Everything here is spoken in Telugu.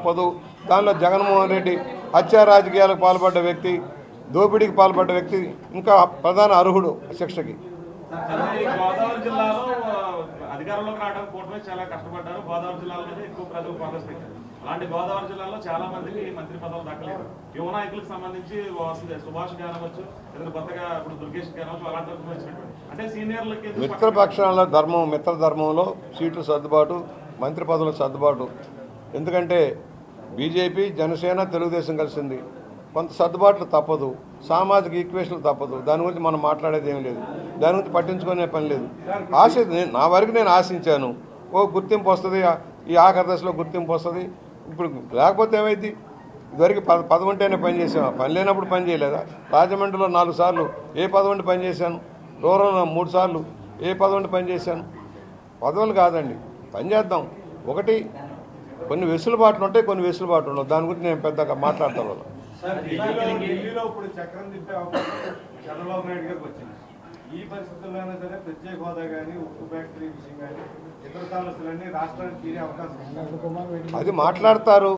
తప్పదు దానిలో జగన్మోహన్ రెడ్డి హత్యా రాజకీయాలకు పాల్పడ్డ వ్యక్తి దోపిడీకి పాల్పడ్డ వ్యక్తి ఇంకా ప్రధాన అర్హుడు శిక్షకి అదే ఈ గోదావరి జిల్లాలో ఆ, అధికారంలోకి రావడానికి కూటమి చాలా కష్టపడ్డారు గోదావరి జిల్లాలో మీద ఎక్కువ ప్రజలు ఫోకస్ పెట్టారు అలాంటి గోదావరి జిల్లాలో చాలా మందికి మంత్రి పదవులు దక్కలేదు యువ నాయకులకు సంబంధించి వస్తుంది సుభాష్ గారు అవ్వచ్చు ఏదైనా కొత్తగా ఇప్పుడు దుర్గేష్ గారు అవ్వచ్చు అలాంటి వాళ్ళకి వచ్చినటువంటి అంటే సీనియర్లకి ఎందుకు మిత్ర పక్షాల ధర్మం మిత్ర ధర్మంలో సీట్లు సర్దుబాటు మంత్రి పదవుల సర్దుబాటు ఎందుకంటే బీజేపీ జనసేన తెలుగుదేశం కలిసింది కొంత సర్దుబాట్లు తప్పదు సామాజిక ఈక్వేషన్లు తప్పదు దాని గురించి మనం మాట్లాడేది ఏం లేదు దాని గురించి పట్టించుకునే పని లేదు ఆశ నేను- నా వరకు నేను ఆశించాను ఓ గుర్తింపు వస్తుంది ఆ- ఈ ఆఖరి దశలో గుర్తింపు వస్తుంది ఇప్పుడు లేకపోతే ఏమైంది ఇదివరకు పద పదవుంటేనే పని చేసాం పని లేనప్పుడు పని చేయలేదా రాజమండ్రిలో నాలుగు సార్లు ఏ పదవుంటి పని చేశాను రూరల్లో మూడు సార్లు ఏ పదవుంటి పని చేశాను పదవులు కాదండి పని చేద్దాం ఒకటి కొన్ని వెసులుబాట్లు ఉంటాయి కొన్ని వెసులుబాట్లు ఉండవు దాని గురించి నేను పెద్దగా మాట్లాడతాను వాళ్ళు సార్ ఢిల్లీలో ఢిల్లీలో ఇప్పుడు చక్రం తిప్పే అవకాశం చంద్రబాబు నాయుడు గారికి వచ్చింది ఈ పరిస్థితుల్లోనే సరే ప్రత్యేక హోదా కానీ ఉక్కు ఫ్యాక్టరీ విషయం కానీ ఇతర సమస్యలన్నీ రాష్ట్రానికి తీరే అవకాశం ఉంది అది మాట్లాడతారు